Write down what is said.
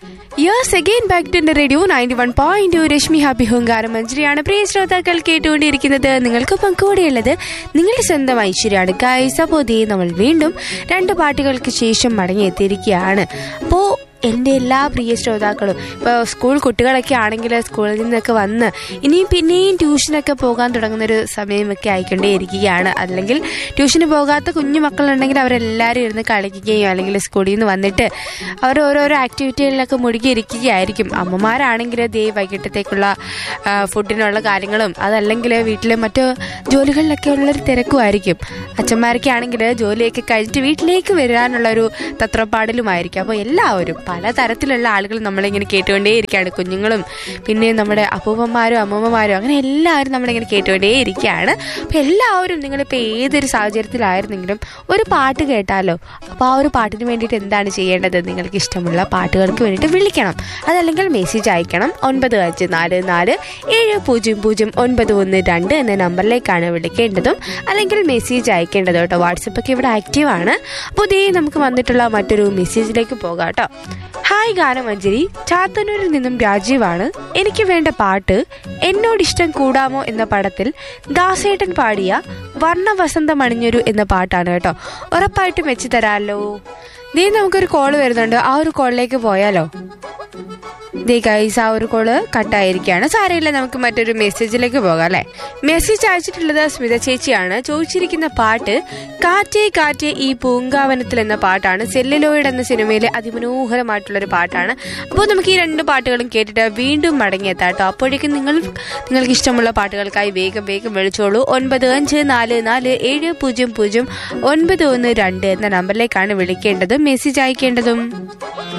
yours again back to radio ninety one point two Reshmi happy ഹുങ്കാരം മഞ്ജരിയാണ് പ്രിയ ശ്രോതാക്കൾ കേട്ടുകൊണ്ടിരിക്കുന്നത് നിങ്ങൾക്കൊപ്പം കൂടെയുള്ളത് നിങ്ങളുടെ സ്വന്തം ഐശ്വര്യാണ് ഗൈസ് അപ്പോൾ ദേ നമ്മൾ വീണ്ടും രണ്ട് പാട്ടുകൾക്ക് ശേഷം മടങ്ങിയെത്തിയിരിക്കുകയാണ് അപ്പോൾ എൻ്റെ എല്ലാ പ്രിയ ശ്രോതാക്കളും ഇപ്പോൾ സ്കൂൾ കുട്ടികളൊക്കെ ആണെങ്കിൽ സ്കൂളിൽ നിന്നൊക്കെ വന്ന് ഇനിയും പിന്നെയും ട്യൂഷനൊക്കെ പോകാൻ തുടങ്ങുന്നൊരു സമയമൊക്കെ ആയിക്കൊണ്ടേയിരിക്കുകയാണ് അല്ലെങ്കിൽ ട്യൂഷന് പോകാത്ത കുഞ്ഞു മക്കളുണ്ടെങ്കിൽ അവരെല്ലാവരും ഇരുന്ന് കളിക്കുകയോ അല്ലെങ്കിൽ സ്കൂളിൽ നിന്ന് വന്നിട്ട് അവർ ഓരോരോ ആക്ടിവിറ്റികളിലൊക്കെ മുഴുകിയിരിക്കുകയായിരിക്കും അമ്മമാരാണെങ്കിൽ ദേ വൈകിട്ടത്തേക്കുള്ള ആ, ഫുഡിനുള്ള കാര്യങ്ങളും അതല്ലെങ്കിൽ വീട്ടിലെ മറ്റു ജോലികളിലൊക്കെ ഉള്ളൊരു തിരക്കുമായിരിക്കും അച്ഛന്മാരൊക്കെ ആണെങ്കിൽ ജോലിയൊക്കെ കഴിഞ്ഞിട്ട് വീട്ടിലേക്ക് വരാനുള്ള ഒരു തത്രപ്പാടിലുമായിരിക്കും അപ്പോൾ എല്ലാവരും പല തരത്തിലുള്ള ആളുകൾ നമ്മളിങ്ങനെ കേട്ടുകൊണ്ടേയിരിക്കുകയാണ് കുഞ്ഞുങ്ങളും പിന്നെ നമ്മുടെ അപ്പൂപ്പന്മാരും അമ്മൂമ്മമാരും അങ്ങനെ എല്ലാവരും നമ്മളിങ്ങനെ കേട്ടുകൊണ്ടേയിരിക്കുകയാണ് അപ്പോൾ എല്ലാവരും നിങ്ങളിപ്പോൾ ഏതൊരു സാഹചര്യത്തിലായിരുന്നെങ്കിലും ഒരു പാട്ട് കേട്ടാലോ അപ്പോൾ ആ ഒരു പാട്ടിന് വേണ്ടിയിട്ട് എന്താണ് ചെയ്യേണ്ടത് നിങ്ങൾക്ക് ഇഷ്ടമുള്ള പാട്ടുകൾക്ക് വേണ്ടിയിട്ട് വിളിക്കണം അതല്ലെങ്കിൽ മെസ്സേജ് അയക്കണം ഒൻപത് അഞ്ച് നാല് നാല് ഏഴ് പൂജ്യം പൂജ്യം ഒൻപത് ഒന്ന് രണ്ട് എന്ന നമ്പറിലേക്കാണ് വിളിക്കേണ്ടതും അല്ലെങ്കിൽ മെസ്സേജ് അയക്കേണ്ടത് കേട്ടോ വാട്സപ്പൊക്കെ ഇവിടെ ആക്റ്റീവ് ആണ് അപ്പോൾ ഇതേ നമുക്ക് വന്നിട്ടുള്ള മറ്റൊരു മെസ്സേജിലേക്ക് പോകാം കേട്ടോ ഹായ് ഗാനമഞ്ജരി ചാത്തന്നൂരിൽ നിന്നും രാജീവാണ് എനിക്ക് വേണ്ട പാട്ട് എന്നോടിഷ്ടം കൂടാമോ എന്ന പടത്തിൽ ദാസേട്ടൻ പാടിയ വർണ്ണ വസന്തം അണിഞ്ഞൊരു എന്ന പാട്ടാണ് കേട്ടോ ഉറപ്പായിട്ടും വെച്ച് തരാമല്ലോ നീ നമുക്കൊരു കോള് വരുന്നുണ്ട് ആ ഒരു കോളിലേക്ക് പോയാലോ ദേ ഗൈസ് ആ ഒരു കോള് കട്ടായിരിക്കുകയാണ് സാരമില്ല നമുക്ക് മറ്റൊരു മെസ്സേജിലേക്ക് പോകാം അല്ലെ മെസ്സേജ് അയച്ചിട്ടുള്ളത് സ്മിത ചേച്ചിയാണ് ചോദിച്ചിരിക്കുന്ന പാട്ട് കാറ്റേ കാറ്റേ ഈ പൂങ്കാവനത്തിൽ എന്ന പാട്ടാണ് സെല്ലിലോയിഡ് എന്ന സിനിമയിലെ അതിമനോഹരമായിട്ടുള്ള ഒരു പാട്ടാണ് അപ്പോൾ നമുക്ക് ഈ രണ്ട് പാട്ടുകളും കേട്ടിട്ട് വീണ്ടും മടങ്ങിയെത്താം കേട്ടോ അപ്പോഴേക്കും നിങ്ങൾ നിങ്ങൾക്ക് ഇഷ്ടമുള്ള പാട്ടുകൾക്കായി വേഗം വേഗം വിളിച്ചോളൂ ഒൻപത് അഞ്ച് നാല് നാല് ഏഴ് പൂജ്യം പൂജ്യം ഒൻപത് ഒന്ന് രണ്ട് എന്ന നമ്പറിലേക്കാണ് വിളിക്കേണ്ടതും മെസ്സേജ് അയക്കേണ്ടതും